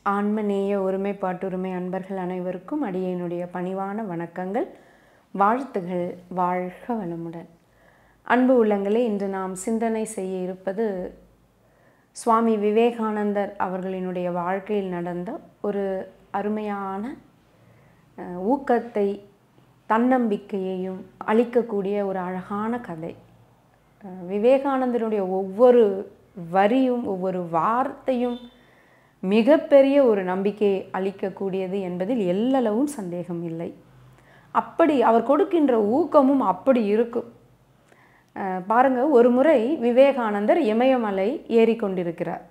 ஆன்மநேய ஒருமைப்பாட்டுரிமை அன்பர்கள் அனைவருக்கும் அடியேனுடைய பணிவான வணக்கங்கள் வாழ்த்துகள் வாழ்க வளமுடன் அன்பு உள்ளங்களே இன்று நாம் சிந்தனை செய்ய இருப்பது சுவாமி விவேகானந்தர் அவர்களினுடைய வாழ்க்கையில் நடந்த ஒரு அருமையான அஹ், ஊக்கத்தை தன்னம்பிக்கையையும் அளிக்கக்கூடிய ஒரு அழகான கதை அஹ், விவேகானந்தருடைய ஒவ்வொரு வரியும் ஒவ்வொரு வார்த்தையும் மிகப்பெரிய ஒரு நம்பிக்கையை அளிக்கக்கூடியது என்பதில் எல்லளவும் சந்தேகம் இல்லை அப்படி அவர் கொடுக்கின்ற ஊக்கமும் அப்படி இருக்கும் அஹ், பாருங்க ஒரு முறை விவேகானந்தர் இமயமலை ஏறிக்கொண்டிருக்கிறார்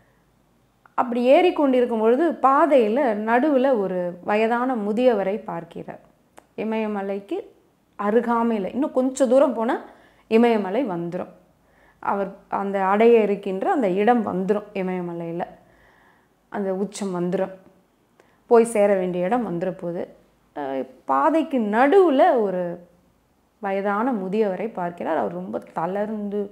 அப்படி ஏறிக்கொண்டிருக்கும் பொழுது பாதையில் நடுவில் ஒரு வயதான முதியவரை பார்க்கிறார் இமயமலைக்கு அருகாமையில் இன்னும் கொஞ்சம் தூரம் போனால் இமயமலை வந்துடும் அவர் அந்த அடைய இருக்கின்ற அந்த இடம் வந்துடும் இமயமலையில் அந்த உச்சம் வந்துடும் போய் சேர வேண்டிய இடம் வந்துட போகுது அஹ் பாதைக்கு நடுவில் ஒரு வயதான முதியவரை பார்க்கிறார் அவர் ரொம்ப தளர்ந்து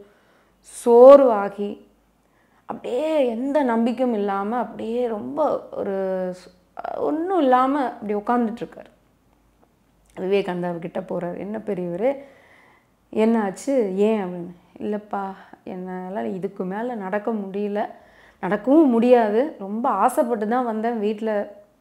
சோர்வாகி அப்படியே எந்த நம்பிக்கையும் இல்லாமல் அப்படியே ரொம்ப ஒரு ஒன்றும் இல்லாமல் அப்படி உட்காந்துட்ருக்கார் விவேகானந்தா அவர்கிட்ட போகிறார் என்ன பெரியவர் என்னாச்சு ஏன் அப்படின்னு இல்லைப்பா என்னால் இதுக்கு மேலே நடக்க முடியல நடக்கவும் முடியாது ரொம்ப ஆசைப்பட்டு தான் வந்தேன் வீட்டில்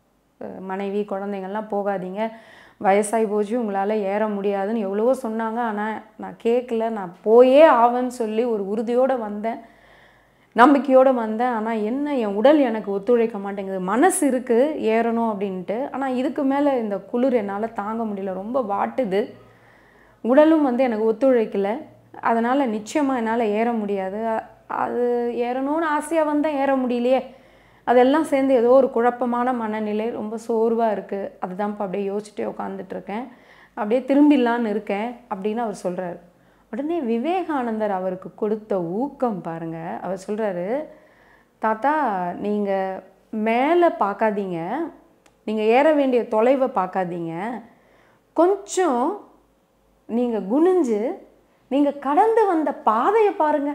மனைவி குழந்தைங்கள்லாம் போகாதீங்க வயசாகி போச்சு உங்களால் ஏற முடியாதுன்னு எவ்வளவோ சொன்னாங்க ஆனால் நான் கேட்கல நான் போயே ஆவேன்னு சொல்லி ஒரு உறுதியோடு வந்தேன் நம்பிக்கையோடு வந்தேன் ஆனால் என்ன என் உடல் எனக்கு ஒத்துழைக்க மாட்டேங்குது மனசு இருக்குது ஏறணும் அப்படின்ட்டு ஆனால் இதுக்கு மேலே இந்த குளிர் என்னால் தாங்க முடியல ரொம்ப வாட்டுது உடலும் வந்து எனக்கு ஒத்துழைக்கல அதனால் நிச்சயமாக என்னால் ஏற முடியாது அ- அது ஏறணும்னு ஆசையாக வந்தேன் ஏற முடியலையே அதெல்லாம் சேர்ந்து ஏதோ ஒரு குழப்பமான மனநிலை ரொம்ப சோர்வாக இருக்குது அதுதான்ப்பா அப்படியே யோசிச்சுட்டே உட்காந்துட்ருக்கேன் அப்படியே திரும்பிடலான்னு இருக்கேன் அப்படின்னு அவர் சொல்கிறாரு உடனே விவேகானந்தர் அவருக்கு கொடுத்த ஊக்கம் பாருங்க அவர் சொல்கிறாரு தாத்தா நீங்கள் மேலே பார்க்காதீங்க நீங்கள் ஏற வேண்டிய தொலைவை பார்க்காதீங்க கொஞ்சம் நீங்கள் குனிஞ்சு நீங்கள் கடந்து வந்த பாதையை பாருங்க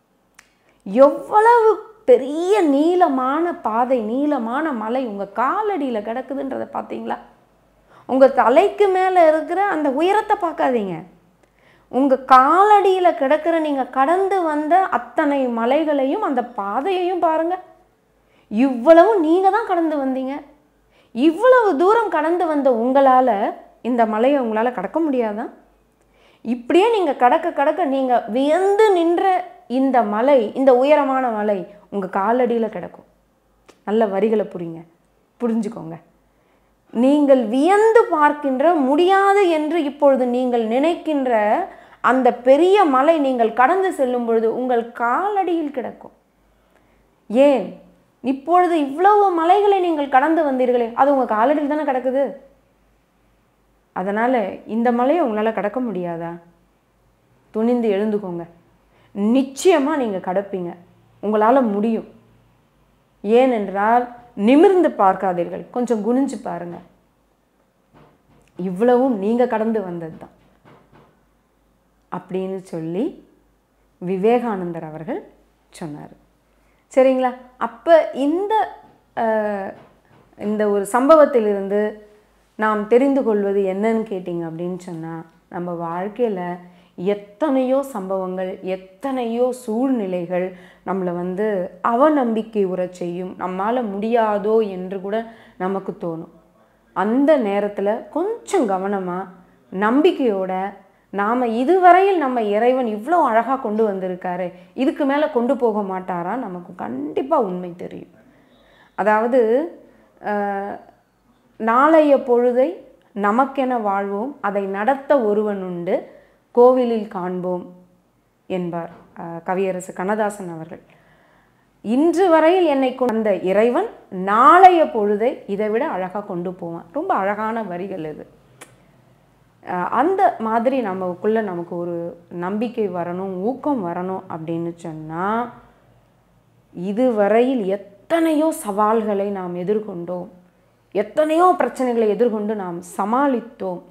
எவ்வளவு பெரிய நீளமான பாதை நீளமான மலை உங்கள் காலடியில் கிடக்குதுன்றதை பார்த்தீங்களா உங்கள் தலைக்கு மேலே இருக்கிற அந்த உயரத்தை பார்க்காதீங்க உங்கள் காலடியில் கிடக்கிற நீங்கள் கடந்து வந்த அத்தனை மலைகளையும் அந்த பாதையையும் பாருங்க இவ்வளவு நீங்கள் தான் கடந்து வந்தீங்க இவ்வளவு தூரம் கடந்து வந்த உங்களால் இந்த மலையை உங்களால் கடக்க முடியாதா இப்படியே நீங்கள் கடக்க கடக்க நீங்கள் வியந்து நின்ற இந்த மலை இந்த உயரமான மலை உங்கள் காலடியில் கிடக்கும் நல்ல வரிகளை புரிங்க புரிஞ்சுக்கோங்க நீங்கள் வியந்து பார்க்கின்ற முடியாது என்று இப்பொழுது நீங்கள் நினைக்கின்ற அந்த பெரிய மலை நீங்கள் கடந்து செல்லும் பொழுது உங்கள் காலடியில் கிடக்கும் ஏன் இப்பொழுது இவ்வளவு மலைகளை நீங்கள் கடந்து வந்தீர்களே அது உங்கள் காலடியில் தானே கிடக்குது அதனால் இந்த மலையை உங்களால் கடக்க முடியாதா துணிந்து எழுந்துக்கோங்க நிச்சயமாக நீங்கள் கடப்பீங்க உங்களால் முடியும் ஏனென்றால் நிமிர்ந்து பார்க்காதீர்கள் கொஞ்சம் குனிஞ்சு பாருங்க இவ்வளவும் நீங்கள் கடந்து வந்தது தான் அப்படின்னு சொல்லி விவேகானந்தர் அவர்கள் சொன்னார் சரிங்களா அப்போ இந்த அஹ், இந்த ஒரு சம்பவத்திலிருந்து நாம் தெரிந்து கொள்வது என்னன்னு கேட்டிங்க அப்படின்னு சொன்னால் நம்ம வாழ்க்கையில் எத்தனையோ சம்பவங்கள் எத்தனையோ சூழ்நிலைகள் நம்மளை வந்து அவநம்பிக்கை உறச் செய்யும் நம்மால் முடியாதோ என்று கூட நமக்கு தோணும் அந்த நேரத்தில் கொஞ்சம் கவனமாக நம்பிக்கையோட நாம் இதுவரையில் நம்ம இறைவன் இவ்வளோ அழகாக கொண்டு வந்திருக்காரு இதுக்கு மேலே கொண்டு போக மாட்டாரா நமக்கு கண்டிப்பாக உண்மை தெரியும் அதாவது அஹ், நாளைய பொழுதை நமக்கென வாழ்வோம் அதை நடத்த ஒருவன் உண்டு கோவிலில் காண்போம் என்பார் அஹ், கவியரசு கண்ணதாசன் அவர்கள் இன்று வரையில் என்னை கொண்ட இறைவன் நாளைய பொழுதை இதை விட அழகாக கொண்டு போவான் ரொம்ப அழகான வரிகள் இது அஹ் அந்த மாதிரி நமக்குள்ள நமக்கு ஒரு நம்பிக்கை வரணும் ஊக்கம் வரணும் அப்படின்னு சொன்னால் இதுவரையில் எத்தனையோ சவால்களை நாம் எதிர்கொண்டோம் எத்தனையோ பிரச்சனைகளை எதிர்கொண்டு நாம் சமாளித்தோம்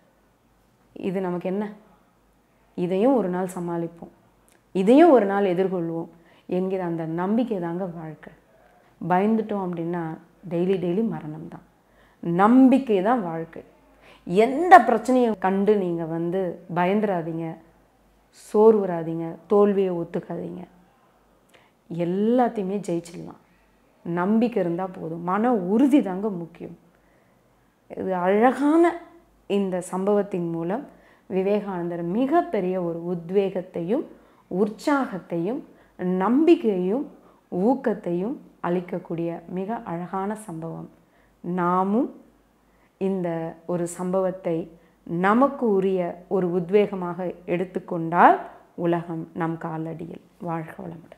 இது நமக்கு என்ன இதையும் ஒரு நாள் சமாளிப்போம் இதையும் ஒரு நாள் எதிர்கொள்வோம் என்கிற அந்த நம்பிக்கை தாங்க வாழ்க்கை பயந்துட்டோம் அப்படின்னா டெய்லி டெய்லி மரணம் தான் நம்பிக்கை தான் வாழ்க்கை எந்த பிரச்சனையை கண்டு நீங்கள் வந்து பயந்துடாதீங்க சோர்வுறாதீங்க தோல்வியை ஒத்துக்காதீங்க எல்லாத்தையுமே ஜெயிச்சிடலாம் நம்பிக்கை இருந்தால் போதும் மன உறுதி தாங்க முக்கியம் இது அழகான இந்த சம்பவத்தின் மூலம் விவேகானந்தர் மிகப்பெரிய ஒரு உத்வேகத்தையும் உற்சாகத்தையும் நம்பிக்கையையும் ஊக்கத்தையும் அளிக்கக்கூடிய மிக அழகான சம்பவம் நாமும் இந்த ஒரு சம்பவத்தை நமக்கு உரிய ஒரு உத்வேகமாக எடுத்துக்கொண்டால் உலகம் நம் காலடியில் வாழ்க வளமுடன்